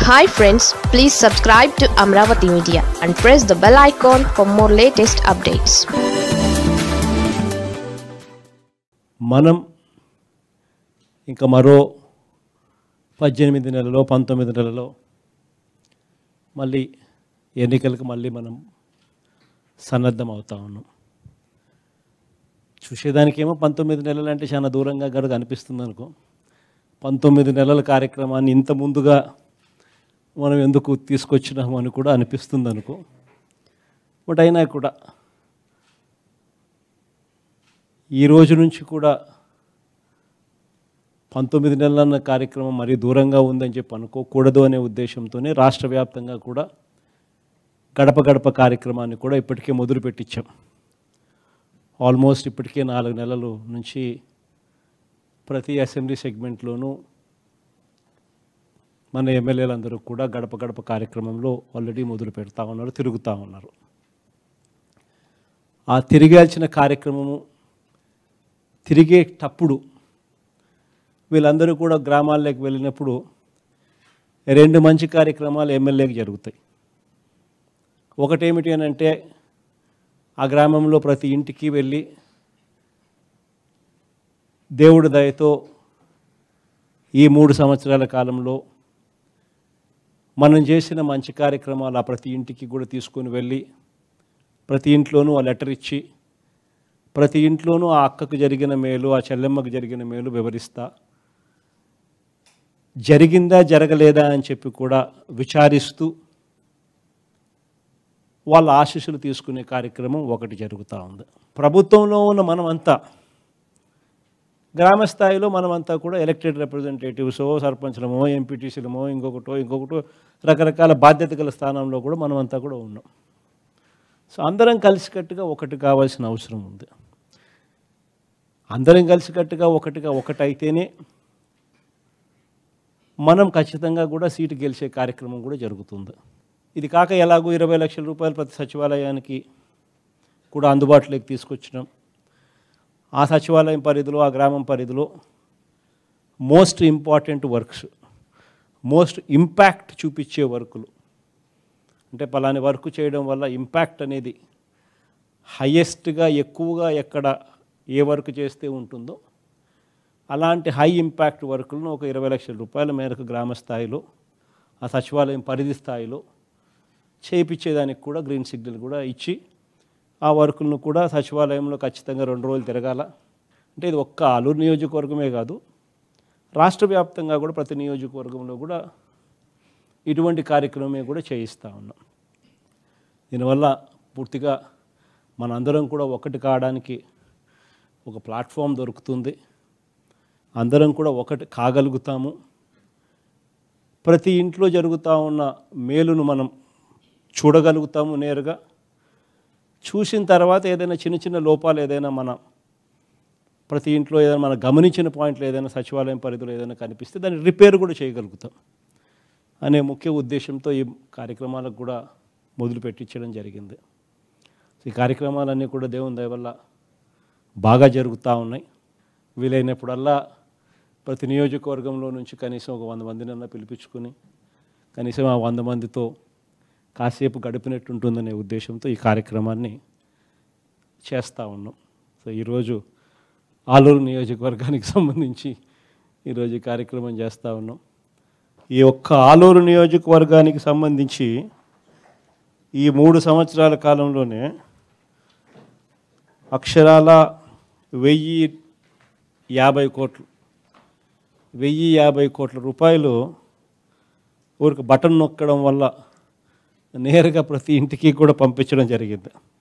hi friends please subscribe to Amaravati media and press the bell icon for more latest updates మనం ఇంకా మరో పద్దెనిమిది నెలలో పంతొమ్మిది నెలలో మళ్ళీ ఎన్నికలకు మళ్ళీ మనం సన్నద్ధం అవుతా ఉన్నాం చూసేదానికేమో పంతొమ్మిది నెలలు అంటే చాలా దూరంగా గడుగు అనిపిస్తుంది అనుకో పంతొమ్మిది నెలల కార్యక్రమాన్ని ఇంత ముందుగా మనం ఎందుకు తీసుకొచ్చినాము అని కూడా అనిపిస్తుంది అనుకో బట్ అయినా కూడా ఈ రోజు నుంచి కూడా పంతొమ్మిది నెలలన్న కార్యక్రమం మరీ దూరంగా ఉందని చెప్పి అనుకోకూడదు అనే ఉద్దేశంతోనే రాష్ట్ర వ్యాప్తంగా కూడా గడప గడప కార్యక్రమాన్ని కూడా ఇప్పటికే మొదలు పెట్టించాం ఆల్మోస్ట్ ఇప్పటికే నాలుగు నెలలు నుంచి ప్రతి అసెంబ్లీ సెగ్మెంట్లోనూ మన ఎమ్మెల్యేలందరూ కూడా గడప గడప కార్యక్రమంలో ఆల్రెడీ మొదలు పెడతా ఉన్నారు తిరుగుతూ ఉన్నారు ఆ తిరిగాల్సిన కార్యక్రమము తిరిగేటప్పుడు వీళ్ళందరూ కూడా గ్రామాల్లోకి వెళ్ళినప్పుడు రెండు మంచి కార్యక్రమాలు ఎమ్మెల్యేకి జరుగుతాయి ఒకటేమిటి అని అంటే ఆ గ్రామంలో ప్రతి ఇంటికి వెళ్ళి దేవుడి దయతో ఈ మూడు సంవత్సరాల కాలంలో మనం చేసిన మంచి కార్యక్రమాలు ఆ ప్రతి ఇంటికి కూడా తీసుకొని వెళ్ళి ప్రతి ఇంట్లోనూ ఆ లెటర్ ఇచ్చి ప్రతి ఇంట్లోనూ ఆ అక్కకు జరిగిన మేలు ఆ చెల్లెమ్మకు జరిగిన మేలు వివరిస్తా జరిగిందా జరగలేదా అని చెప్పి కూడా విచారిస్తూ వాళ్ళ ఆశీస్సులు తీసుకునే కార్యక్రమం ఒకటి జరుగుతూ ఉంది ప్రభుత్వంలో ఉన్న మనమంతా గ్రామ స్థాయిలో మనమంతా కూడా ఎలక్టెడ్ రిప్రజెంటేటివ్సో సర్పంచ్లమో ఎంపీటీసీలమో ఇంకొకటో ఇంకొకటో రకరకాల బాధ్యత గల స్థానంలో కూడా మనమంతా కూడా ఉన్నాం సో అందరం కలిసికట్టుగా ఒకటి కావాల్సిన అవసరం ఉంది అందరం కలిసికట్టుగా ఒకటిగా ఒకటైతేనే మనం ఖచ్చితంగా కూడా సీటు గెలిచే కార్యక్రమం కూడా జరుగుతుంది ఇది కాక ఎలాగో ఇరవై లక్షల రూపాయలు ప్రతి సచివాలయానికి కూడా అందుబాటులోకి తీసుకొచ్చినాం ఆ సచివాలయం పరిధిలో ఆ గ్రామం పరిధిలో most important works most impact చూపించే వర్కులు అంటే పలాని వర్క్ చేయడం వల్ల ఇంపాక్ట్ అనేది హయ్యెస్ట్గా ఎక్కువగా ఎక్కడ ఏ వర్క్ చేస్తే ఉంటుందో అలాంటి హై ఇంపాక్ట్ వర్కులను ఒక ఇరవై లక్షల రూపాయల మేరకు గ్రామ స్థాయిలో ఆ సచివాలయం పరిధి స్థాయిలో చేయించేదానికి కూడా గ్రీన్ సిగ్నల్ కూడా ఇచ్చి ఆ వర్కులను కూడా సచివాలయంలో ఖచ్చితంగా రెండు రోజులు తిరగాల అంటే ఇది ఒక్క ఆలూరు నియోజకవర్గమే కాదు రాష్ట్ర వ్యాప్తంగా కూడా ప్రతి నియోజకవర్గంలో కూడా ఇటువంటి కార్యక్రమమే కూడా చేయిస్తూ ఉన్నాం దీనివల్ల పూర్తిగా మనందరం కూడా ఒకటి కావడానికి ఒక ప్లాట్ఫామ్ దొరుకుతుంది అందరం కూడా ఒకటి కాగలుగుతాము ప్రతి ఇంట్లో జరుగుతూ ఉన్న మేలును మనం చూడగలుగుతాము నేరుగా చూసిన తర్వాత ఏదైనా చిన్న చిన్న లోపాలు ఏదైనా మన ప్రతి ఇంట్లో ఏదైనా మనం గమనించిన పాయింట్లు ఏదైనా సచివాలయం పరిధిలో ఏదైనా కనిపిస్తే దాన్ని రిపేర్ కూడా చేయగలుగుతాం అనే ముఖ్య ఉద్దేశంతో ఈ కార్యక్రమాలకు కూడా మొదలు పెట్టించడం జరిగింది ఈ కార్యక్రమాలన్నీ కూడా దేవుని దయ వల్ల బాగా జరుగుతూ ఉన్నాయి వీలైనప్పుడల్లా ప్రతి నియోజకవర్గంలో నుంచి కనీసం ఒక వంద మందినన్నా పిలిపించుకుని కనీసం ఆ వంద మందితో కాసేపు గడిపినట్టు ఉంటుందనే ఉద్దేశంతో ఈ కార్యక్రమాన్ని చేస్తూ ఉన్నాం సో ఈరోజు ఆలూరు నియోజకవర్గానికి సంబంధించి ఈరోజు ఈ కార్యక్రమం చేస్తూ ఉన్నాం ఈ ఒక్క ఆలూరు నియోజకవర్గానికి సంబంధించి ఈ మూడు సంవత్సరాల కాలంలోనే అక్షరాల వెయ్యి యాభై కోట్లు వెయ్యి యాభై కోట్ల రూపాయలు ఊరికి బటన్ నొక్కడం వల్ల నేరుగా ప్రతి ఇంటికి కూడా పంపించడం జరిగింది